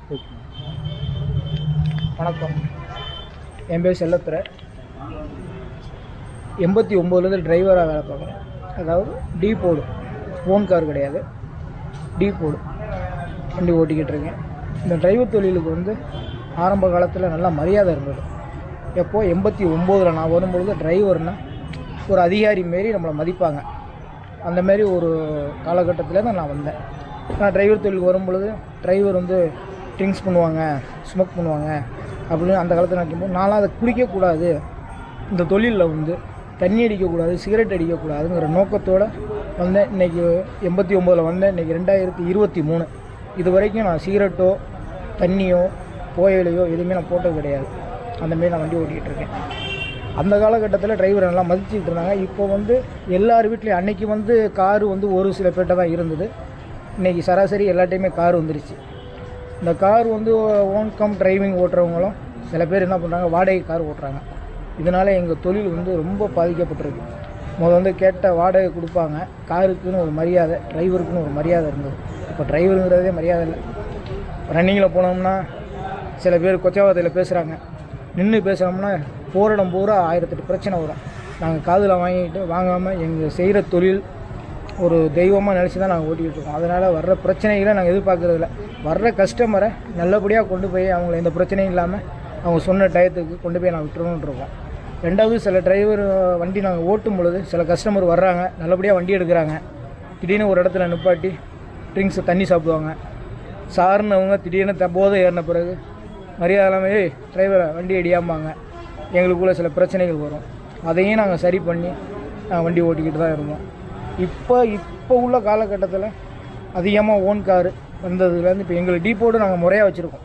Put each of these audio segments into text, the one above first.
Okay வணக்கம் என் பேர் செல்லத்துறை எண்பத்தி ஒம்போதுலேருந்து டிரைவராக வேலை பார்க்குறேன் அதாவது டீ போடு ஓன் கார் கிடையாது டீ போடு வண்டி ஓட்டிக்கிட்டு இருக்கேன் இந்த டிரைவர் தொழிலுக்கு வந்து ஆரம்ப காலத்தில் நல்லா மரியாதை இருந்தது எப்போ எண்பத்தி ஒம்போதில் நான் வரும்பொழுது டிரைவர்னால் ஒரு அதிகாரி மாரி நம்மளை மதிப்பாங்க அந்த மாரி ஒரு காலகட்டத்தில் தான் நான் வந்தேன் நான் டிரைவர் தொழிலுக்கு வரும்பொழுது டிரைவர் வந்து ட்ரிங்க்ஸ் பண்ணுவாங்க ஸ்மோக் பண்ணுவாங்க அப்படின்னு அந்த காலத்தில் நினைக்கும்போது நான்லாம் அதை குடிக்கக்கூடாது இந்த தொழிலில் வந்து தண்ணி அடிக்கக்கூடாது சிகரெட் அடிக்கக்கூடாதுங்கிற நோக்கத்தோடு வந்தேன் இன்றைக்கி எண்பத்தி ஒம்போதில் வந்தேன் இன்றைக்கி ரெண்டாயிரத்தி இருபத்தி மூணு இது வரைக்கும் நான் சிகரெட்டோ தண்ணியோ புகையிலையோ எதுவுமே நான் போட்டது கிடையாது அந்தமாரி நான் வண்டி ஓட்டிகிட்டு இருக்கேன் அந்த காலகட்டத்தில் டிரைவர் நல்லா மதிச்சுட்டு இருந்தாங்க இப்போ வந்து எல்லார் வீட்லேயும் அன்னைக்கு வந்து காரு வந்து ஒரு சில பேர்கிட்ட தான் இருந்தது இன்றைக்கி சராசரி எல்லாட்டையுமே கார் வந்துருச்சு இந்த கார் வந்து ஓன் கம் டிரைவிங் ஓட்டுறவங்களும் சில பேர் என்ன பண்ணுறாங்க வாடகை கார் ஓட்டுறாங்க இதனால் எங்கள் தொழில் வந்து ரொம்ப பாதிக்கப்பட்டிருக்கு முதல் வந்து கேட்ட வாடகை கொடுப்பாங்க காருக்குன்னு ஒரு மரியாதை டிரைவருக்குன்னு ஒரு மரியாதை இருந்தது இப்போ டிரைவருங்கிறதே மரியாதை இல்லை ரன்னிங்கில் போனோம்னா சில பேர் கொச்சவாதையில் பேசுகிறாங்க நின்று பேசுகிறோம்னா போரிடம் பூரா ஆயிரத்தெட்டு பிரச்சனை வரும் நாங்கள் காதில் வாங்கிட்டு வாங்காமல் எங்கள் செய்கிற தொழில் ஒரு தெய்வமாக நினச்சி தான் நாங்கள் ஓட்டிகிட்டு இருக்கோம் அதனால் வர்ற பிரச்சனைகளை நாங்கள் எதிர்பார்க்கறதில்ல வர்ற கஸ்டமரை நல்லபடியாக கொண்டு போய் அவங்கள எந்த பிரச்சனையும் இல்லாமல் அவங்க சொன்ன டயத்துக்கு கொண்டு போய் நான் விட்டுறணும்னு இருக்கோம் ரெண்டாவது சில டிரைவர் வண்டி நாங்கள் ஓட்டும் பொழுது சில கஸ்டமர் வர்றாங்க நல்லபடியாக வண்டி எடுக்கிறாங்க திடீர்னு ஒரு இடத்துல நிப்பாட்டி ட்ரிங்க்ஸ் தண்ணி சாப்பிடுவாங்க சாருனவங்க திடீர்னு த போதை ஏறின பிறகு மரியாதை இல்லாமல் ஏய் டிரைவரை வண்டி அடியாம்பாங்க எங்களுக்குள்ள சில பிரச்சனைகள் வரும் அதையும் நாங்கள் சரி பண்ணி நாங்கள் வண்டி ஓட்டிக்கிட்டு தான் இருந்தோம் இப்போ இப்போ உள்ள காலகட்டத்தில் அதிகமாக ஓன் காரு வந்ததுலேருந்து இப்போ எங்களுக்கு டீப்போடு நாங்கள் முறையாக வச்சுருக்கோம்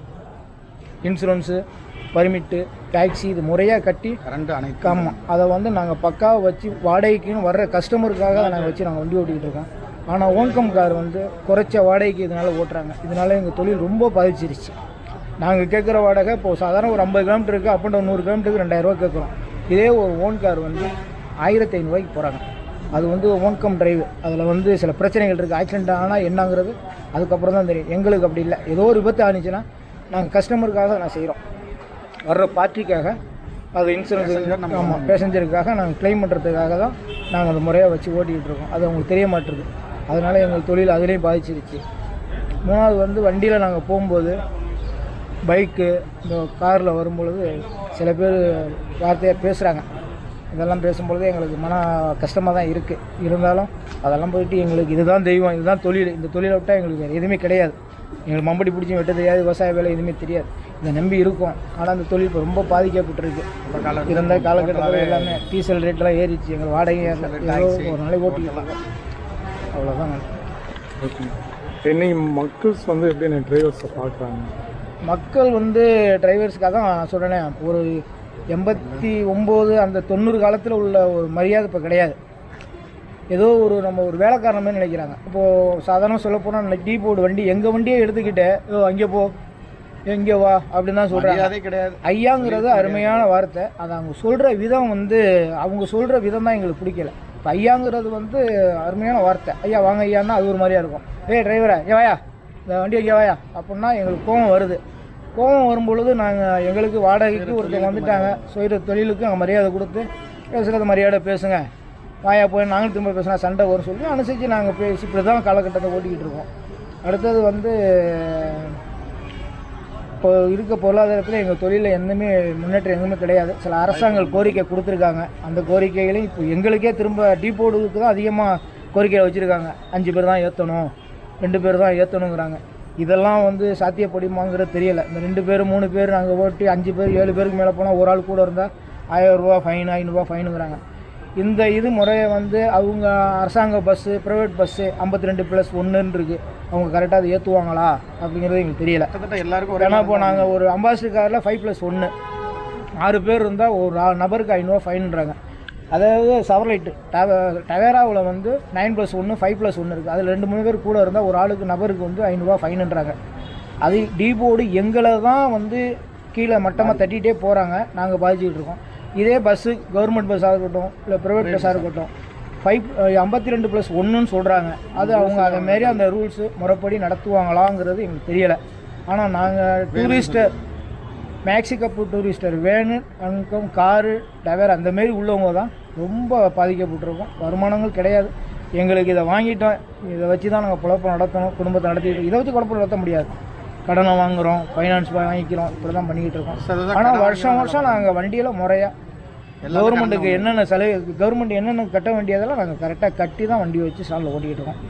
இன்சூரன்ஸு பர்மிட்டு டாக்ஸி இது முறையாக கட்டி கரண்ட் அனைத்து ஆமாம் அதை வந்து நாங்கள் பக்காவாக வச்சு வாடகைக்குன்னு வர்ற கஸ்டமருக்காக அதை நாங்கள் வச்சு நாங்கள் வண்டி ஓட்டிக்கிட்டு இருக்கோம் ஆனால் ஓன்கம் கார் வந்து குறைச்ச வாடகைக்கு இதனால் ஓட்டுறாங்க இதனால் எங்கள் தொழில் ரொம்ப பாதிச்சிருச்சு நாங்கள் கேட்குற வாடகை இப்போ சாதாரண ஒரு ஐம்பது கிலோமீட்டருக்கு அப் அண்ட் டவுன் நூறு கிலோமீட்டருக்கு ரெண்டாயிரரூவா கேட்குறோம் இதே ஒரு ஓன் கார் வந்து ஆயிரத்தி ஐநூறுரூவாய்க்கு போகிறாங்க அது வந்து ஓன்கம் டிரைவ் அதில் வந்து சில பிரச்சனைகள் இருக்குது ஆக்சிடென்ட் ஆனால் என்னங்கிறது அதுக்கப்புறம் தான் தெரியும் எங்களுக்கு அப்படி இல்லை ஏதோ ஒரு விபத்து ஆனிச்சுன்னா நாங்கள் கஸ்டமருக்காக நான் செய்கிறோம் வர்ற பார்ட்டிக்காக அது இன்சூரன்ஸ் ஆமாம் பேசஞ்சருக்காக நாங்கள் க்ளைம் பண்ணுறதுக்காக தான் நாங்கள் அந்த முறையாக வச்சு ஓட்டிக்கிட்டு இருக்கோம் அது அவங்களுக்கு தெரிய மாட்டுறது அதனால் எங்கள் தொழில் அதுலேயும் பாதிச்சிருச்சு மூணாவது வந்து வண்டியில் நாங்கள் போகும்போது பைக்கு இந்த காரில் வரும்பொழுது சில பேர் வார்த்தையாக பேசுகிறாங்க இதெல்லாம் பேசும்பொழுது எங்களுக்கு மன கஷ்டமாக தான் இருக்குது இருந்தாலும் அதெல்லாம் போயிட்டு எங்களுக்கு இதுதான் தெய்வம் இதுதான் தொழில் இந்த தொழிலை விட்டால் எங்களுக்கு வேறு எதுவுமே கிடையாது எங்களுக்கு மம்படி பிடிச்சி வெட்ட தெரியாது விவசாய வேலை எதுவுமே தெரியாது இதை நம்பி இருக்கோம் ஆனால் அந்த தொழில் இப்போ ரொம்ப பாதிக்கப்பட்டிருக்கு இருந்த காலகட்டத்தில் எல்லாமே டீசல் ரேட்லாம் ஏறிச்சு எங்கள் வாடகை ஏறல. ஏதோ ஒரு நாளைக்கு ஓட்டிக்கலாம் அவ்வளோதான் ஓகே இன்னைக்கு மக்கள்ஸ் வந்து எப்படி டிரைவர்ஸை பார்க்குறாங்க மக்கள் வந்து டிரைவர்ஸ்க்காக தான் நான் சொல்கிறேனே ஒரு எண்பத்தி ஒம்பது அந்த தொண்ணூறு காலத்தில் உள்ள ஒரு மரியாதை இப்போ கிடையாது ஏதோ ஒரு நம்ம ஒரு வேலைக்காரன் மாதிரி நினைக்கிறாங்க இப்போது சாதாரண சொல்ல போனால் டீ போர்டு வண்டி எங்கள் வண்டியே எடுத்துக்கிட்டு ஓ அங்கே போ எங்கே வா அப்படின்னு தான் சொல்கிறாங்க அதே கிடையாது ஐயாங்கிறது அருமையான வார்த்தை அது அவங்க சொல்கிற விதம் வந்து அவங்க சொல்கிற விதம் தான் எங்களுக்கு பிடிக்கல இப்போ ஐயாங்கிறது வந்து அருமையான வார்த்தை ஐயா வாங்க ஐயான்னா அது ஒரு மாதிரியா இருக்கும் ஏய் டிரைவரா ஏ வாயா இந்த வண்டி வைக்க வாயா அப்படின்னா எங்களுக்கு கோபம் வருது கோபம் வரும்பொழுது நாங்கள் எங்களுக்கு வாடகைக்கு ஒருத்தவங்க வந்துட்டாங்க செய்கிற தொழிலுக்கு நாங்கள் மரியாதை கொடுத்து பேசுகிறது மரியாதை பேசுங்க வாயா போய் நாங்களும் திரும்ப பேசினா சண்டை வரும் சொல்லி அனுசரித்து நாங்கள் பேசி இப்படி தான் காலகட்டத்தை ஓட்டிக்கிட்டு இருக்கோம் அடுத்தது வந்து இப்போ இருக்க பொருளாதாரத்தில் எங்கள் தொழிலில் எந்தமே முன்னேற்றம் எதுவுமே கிடையாது சில அரசாங்கம் கோரிக்கை கொடுத்துருக்காங்க அந்த கோரிக்கைகளையும் இப்போ எங்களுக்கே திரும்ப டீபோர்டுக்கு தான் அதிகமாக கோரிக்கை வச்சுருக்காங்க அஞ்சு பேர் தான் ஏற்றணும் ரெண்டு பேர் தான் ஏற்றணுங்கிறாங்க இதெல்லாம் வந்து சாத்தியப்படுமாங்கிறது தெரியல இந்த ரெண்டு பேர் மூணு பேர் நாங்கள் ஓட்டி அஞ்சு பேர் ஏழு பேருக்கு மேலே போனால் ஒரு ஆள் கூட இருந்தால் ஆயிரரூபா ஃபைன் ஐநூறுரூவா ஃபைனுங்கிறாங்க இந்த இது முறையை வந்து அவங்க அரசாங்க பஸ்ஸு ப்ரைவேட் பஸ்ஸு ஐம்பத்தி ரெண்டு ப்ளஸ் ஒன்றுன்னு இருக்குது அவங்க கரெக்டாக அதை ஏற்றுவாங்களா அப்படிங்கிறது எங்களுக்கு தெரியல கிட்டத்தட்ட எல்லாருக்கும் ஒரே ஏன்னா இப்போ நாங்கள் ஒரு அம்பாசிடர் காரில் ஃபைவ் ப்ளஸ் ஒன்று ஆறு பேர் இருந்தால் ஒரு ஆ- நபருக்கு ஐநூறுவா ஃபைன்ன்றாங்க அதாவது சவர்லைட்டு டவ டவேராவில் வந்து நைன் ப்ளஸ் ஒன்று ஃபைவ் ப்ளஸ் ஒன்று இருக்குது அதில் ரெண்டு மூணு பேர் கூட இருந்தால் ஒரு ஆளுக்கு நபருக்கு வந்து ஐநூறுரூவா ஃபைனுன்றாங்க அது டீபோர்டு எங்களை தான் வந்து கீழே மட்டமாக தட்டிகிட்டே போகிறாங்க நாங்கள் பாதிச்சுக்கிட்டு இருக்கோம் இதே பஸ்ஸு கவர்மெண்ட் பஸ்ஸாக இருக்கட்டும் இல்லை ப்ரைவேட் பஸ்ஸாக இருக்கட்டும் ஃபைவ் ஐம்பத்தி ரெண்டு ப்ளஸ் ஒன்றுன்னு சொல்கிறாங்க அது அவங்க அதை மாரி அந்த ரூல்ஸு முறைப்படி நடத்துவாங்களாங்கிறது எங்களுக்கு தெரியலை ஆனால் நாங்கள் tourister maxi cab tourister van அங்கம் காரு டவர் அந்த மாரி உள்ளவங்க தான் ரொம்ப பாதிக்கப்பட்டிருக்கோம் வருமானங்கள் கிடையாது எங்களுக்கு இதை வாங்கிட்டோம் இதை வச்சு தான் நாங்கள் குழப்பம் நடத்தணும் குடும்பத்தை நடத்திட்டு இதை வச்சு குழப்பம் நடத்த முடியாது கடனை வாங்குகிறோம் ஃபைனான்ஸ் வாங்கிக்கிறோம் இப்படி தான் பண்ணிக்கிட்டு இருக்கோம் ஆனால் வருஷம் வருஷம் நாங்கள் வண்டியில் முறையாக கவர்மெண்ட்டுக்கு என்னென்ன சலுகை கவர்மெண்ட் என்னென்ன கட்ட வேண்டியதெல்லாம் நாங்கள் கரெக்டாக கட்டி தான் வண்டி வச்சு சாலில் ஓட்டிக்கிட்டு இருக்கோம்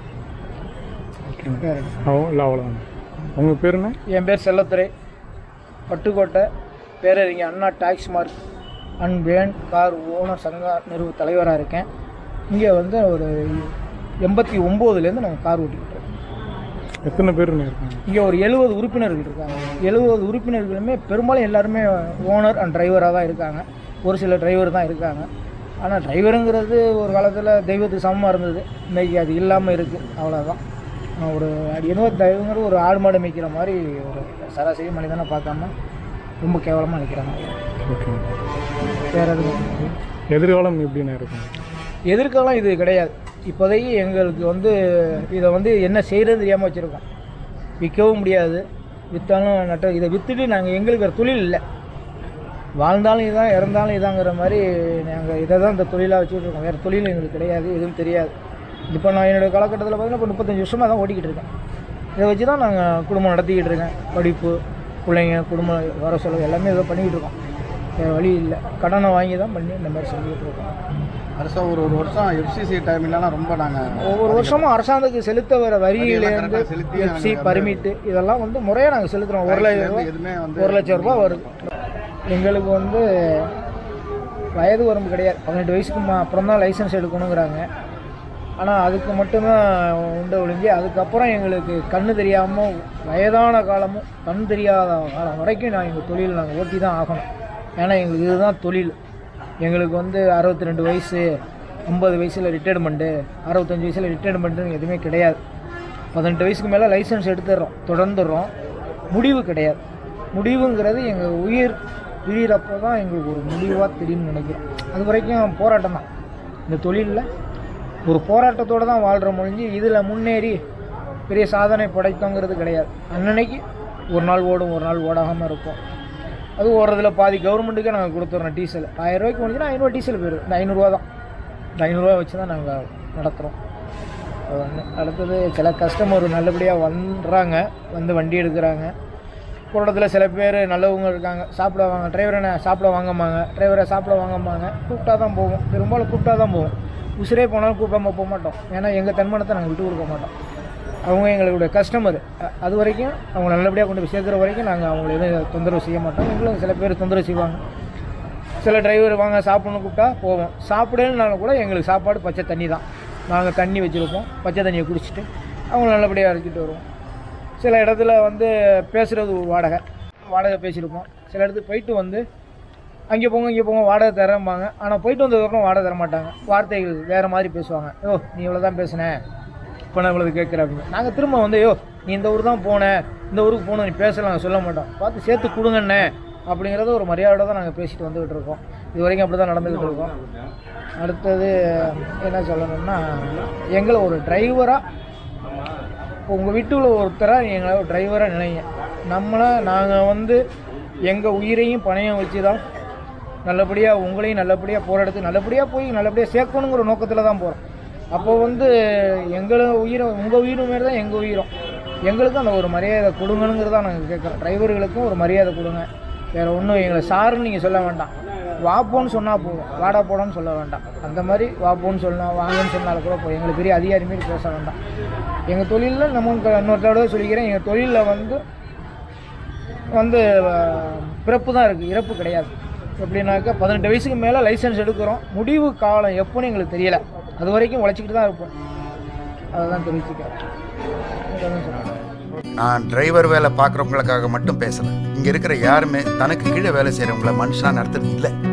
வேற என்ன? அவ்வளோ இல்லை அவ்வளோதான் உங்கள் பேர் என்ன என் பேர் செல்லத்துறை பட்டுக்கோட்டை பேரறிஞர் அண்ணா டாக்ஸ் மார்க் அண்ட் வேன் கார் ஓனர் சங்க நிறுவ தலைவராக இருக்கேன் இங்கே வந்து ஒரு எண்பத்தி ஒம்போதுலேருந்து நாங்கள் கார் ஓட்டிக்கிட்டு இருக்கோம் எத்தனை பேர் இருக்காங்க இங்கே ஒரு எழுபது உறுப்பினர்கள் இருக்காங்க எழுபது உறுப்பினர்களுமே பெரும்பாலும் எல்லாருமே ஓனர் அண்ட் டிரைவராக தான் இருக்காங்க ஒரு சில டிரைவர் தான் இருக்காங்க ஆனால் டிரைவருங்கிறது ஒரு காலத்தில் தெய்வத்துக்கு சமமாக இருந்தது இன்னைக்கு அது இல்லாமல் இருக்குது அவ்வளோதான் ஒரு இருபது டிரைவருங்கிற ஒரு ஆடு மாடு மேய்க்கிற மாதிரி ஒரு சராசரி மனிதனை பார்க்காம ரொம்ப கேவலமாக நிற்கிறாங்க ஓகே வேறு எதுவும் எதிர்காலம் எப்படிண்ணே இருக்கும் எதிர்காலம் இது கிடையாது இப்போதைக்கு எங்களுக்கு வந்து இதை வந்து என்ன செய்கிறது தெரியாமல் வச்சுருக்கோம் விற்கவும் முடியாது விற்றாலும் நட்ட இதை விற்றுட்டு நாங்கள் எங்களுக்கு வேறு தொழில் இல்லை வாழ்ந்தாலும் இதான் இறந்தாலும் இதாங்கிற மாதிரி நாங்கள் இதை தான் இந்த தொழிலாக வச்சுட்டு இருக்கோம் வேறு தொழில் எங்களுக்கு கிடையாது எதுவும் தெரியாது இப்போ நான் என்னோடய காலகட்டத்தில் பார்த்தீங்கன்னா இப்போ முப்பத்தஞ்சு வருஷமாக தான் ஓட்டிக்கிட்டு இருக்கேன் இதை வச்சு தான் நாங்கள் குடும்பம் நடத்திக்கிட்டு இருக்கேன் படிப்பு பிள்ளைங்க குடும்பம் வர செலவு எல்லாமே இதை பண்ணிக்கிட்டு இருக்கோம் வேறு வழி இல்லை கடனை வாங்கி தான் பண்ணி இந்த மாதிரி செஞ்சுக்கிட்டு இருக்கோம் வருஷம் ஒரு ஒரு வருஷம் எஃப்சிசி டைம்லலாம் ரொம்ப நாங்கள் ஒவ்வொரு வருஷமும் அரசாங்கத்துக்கு செலுத்த வர வரியிலேருந்து correct ஆ செலுத்தி எஃப்சி பர்மிட்டு இதெல்லாம் வந்து முறையாக நாங்கள் செலுத்துகிறோம் ஒரு லட்சம் ரூபா எதுவுமே வந்து ஒரு லட்சம் ரூபாய் வருது எங்களுக்கு வந்து வயது வரம்பு கிடையாது பதினெட்டு வயசுக்கு மா- அப்புறம் தான் லைசன்ஸ் எடுக்கணுங்கிறாங்க ஆனால் அதுக்கு மட்டும்தான் உண்டு ஒழிஞ்சு அதுக்கப்புறம் எங்களுக்கு கண்ணு தெரியாமல் வயதான காலமும் கண் தெரியாத காலம் வரைக்கும் நான் எங்கள் தொழில் நாங்கள் ஓட்டி தான் ஆகணும் ஏன்னா எங்களுக்கு இதுதான் தொழில் எங்களுக்கு வந்து அறுபத்தி ரெண்டு வயசு ஐம்பது வயசில் ரிட்டையர்மெண்ட்டு அறுபத்தஞ்சு வயசில் ரிட்டையர்மெண்ட்டுன்னு எதுவுமே கிடையாது பதினெட்டு வயசுக்கு மேலே லைசன்ஸ் எடுத்துடுறோம் தொடர்ந்துடுறோம் முடிவு கிடையாது முடிவுங்கிறது எங்கள் உயிர் பிரியிறப்போ தான் எங்களுக்கு ஒரு முடிவாக தெரியும்னு நினைக்கிறோம் அது வரைக்கும் போராட்டம் தான் இந்த தொழிலில் ஒரு போராட்டத்தோடு தான் வாழ்கிற மொழிஞ்சு இதில் முன்னேறி பெரிய சாதனை படைத்தோங்கிறது கிடையாது அன்னன்னைக்கு ஒரு நாள் ஓடும் ஒரு நாள் ஓடாமல் இருக்கும் அது ஓடுறதுல பாதி கவர்மெண்ட்டுக்கே நாங்கள் கொடுத்துட்றோம் டீசல் ஆயிரம் ரூபாய்க்கு முடிஞ்சுன்னா ஐநூறுவா டீசல் போயிடும் இந்த ஐநூறுரூவா தான் இந்த ஐநூறுரூவா வச்சு தான் நாங்கள் நடத்துகிறோம் அது ஒன்று அடுத்தது சில கஸ்டமர் நல்லபடியாக வந்துடுறாங்க வந்து வண்டி எடுக்கிறாங்க கூட்டத்தில் சில பேர் நல்லவங்க இருக்காங்க சாப்பிட வாங்க டிரைவரை சாப்பிட வாங்கம்பாங்க டிரைவரை சாப்பிட வாங்கம்பாங்க கூப்பிட்டா தான் போவோம் பெரும்பாலும் கூப்பிட்டா தான் போவோம் உசுரே போனாலும் கூப்பிடாம போக மாட்டோம் ஏன்னா எங்கள் தன்மானத்தை நாங்கள் விட்டு கொடுக்க மாட்டோம் அவங்க எங்களுடைய கஸ்டமர் அது வரைக்கும் அவங்க நல்லபடியாக கொண்டு போய் சேர்க்குற வரைக்கும் நாங்கள் அவங்கள எதுவும் தொந்தரவு செய்ய மாட்டோம் எங்களும் சில பேர் தொந்தரவு செய்வாங்க சில டிரைவர் வாங்க சாப்பிடணும்னு கூப்பிட்டா போவோம் சாப்பிடணுன்னாலும் கூட எங்களுக்கு சாப்பாடு பச்சை தண்ணி தான் நாங்கள் தண்ணி வச்சுருப்போம் பச்சை தண்ணியை குடிச்சிட்டு அவங்கள நல்லபடியாக அழைச்சிட்டு வருவோம் சில இடத்துல வந்து பேசுகிறது வாடகை வாடகை பேசியிருப்போம் சில இடத்துக்கு போயிட்டு வந்து அங்கே போங்க இங்கே போங்க வாடகை தரம்பாங்க ஆனால் போயிட்டு வந்ததுக்கப்புறம் வாடகை தர மாட்டாங்க வார்த்தைகள் வேறு மாதிரி பேசுவாங்க யோ நீ இவ்வளோ தான் பேசுனேன் இப்போ நான் இவ்வளவு கேட்குறேன் அப்படின்னு நாங்கள் திரும்ப வந்து யோ நீ இந்த ஊர் தான் போனேன் இந்த ஊருக்கு போகணும் நீ பேசலாம் நாங்கள் சொல்ல மாட்டோம் பார்த்து சேர்த்து கொடுங்கண்ணே அப்படிங்கிறத ஒரு மரியாதை தான் நாங்கள் பேசிட்டு வந்துகிட்டு இருக்கோம் இது வரைக்கும் அப்படி தான் நடந்துக்கிட்டு இருக்கோம் அடுத்தது என்ன சொல்லணும்னா எங்களை ஒரு டிரைவராக உங்கள் வீட்டுல ஒருத்தராக எங்களை ஒரு டிரைவராக நினைங்க நம்மளை நாங்கள் வந்து எங்கள் உயிரையும் பணையம் வச்சு தான் நல்லபடியாக உங்களையும் நல்லபடியாக போராடுறது நல்லபடியாக போய் நல்லபடியாக சேர்க்கணுங்கிற நோக்கத்தில் தான் போகிறோம் அப்போ வந்து எங்களை உயிரும் உங்கள் உயிரும் மாரி தான் எங்கள் உயிரும் எங்களுக்கும் அந்த ஒரு மரியாதை கொடுங்கணுங்கிறத நாங்கள் கேட்குறோம் டிரைவர்களுக்கும் ஒரு மரியாதை கொடுங்க வேறு ஒன்றும் எங்களை சாருன்னு நீங்கள் சொல்ல வேண்டாம் வாப்போன்னு சொன்னால் போதும் வாடா போடான்னு சொல்ல வேண்டாம் அந்த மாதிரி வாப்போன்னு சொல்லலாம் வாங்கன்னு சொன்னாலும் கூட போதும் எங்களுக்கு பெரிய அதிகாரி மாரி பேச வேண்டாம் எங்கள் தொழிலில் நம்ம இன்னொரு தடவை சொல்லிக்கிறேன் எங்கள் தொழிலில் வந்து வந்து அஹ், பிறப்பு தான் இருக்குது இறப்பு கிடையாது எப்படின்னாக்கா பதினெட்டு வயசுக்கு மேலே லைசன்ஸ் எடுக்கிறோம் முடிவு காலம் எப்போன்னு எங்களுக்கு தெரியல அது வரைக்கும் உழைச்சிக்கிட்டு தான் இருப்போம் அதை தான் தெரிவிச்சுக்கிறேன் இதுதான் சொல்றேன். நான் டிரைவர் வேலை பார்க்குறவங்களுக்காக மட்டும் பேசல இங்க இருக்கிற யாருமே தனக்கு கீழே வேலை செய்கிறவங்கள மனுஷனா நடத்துறது இல்லை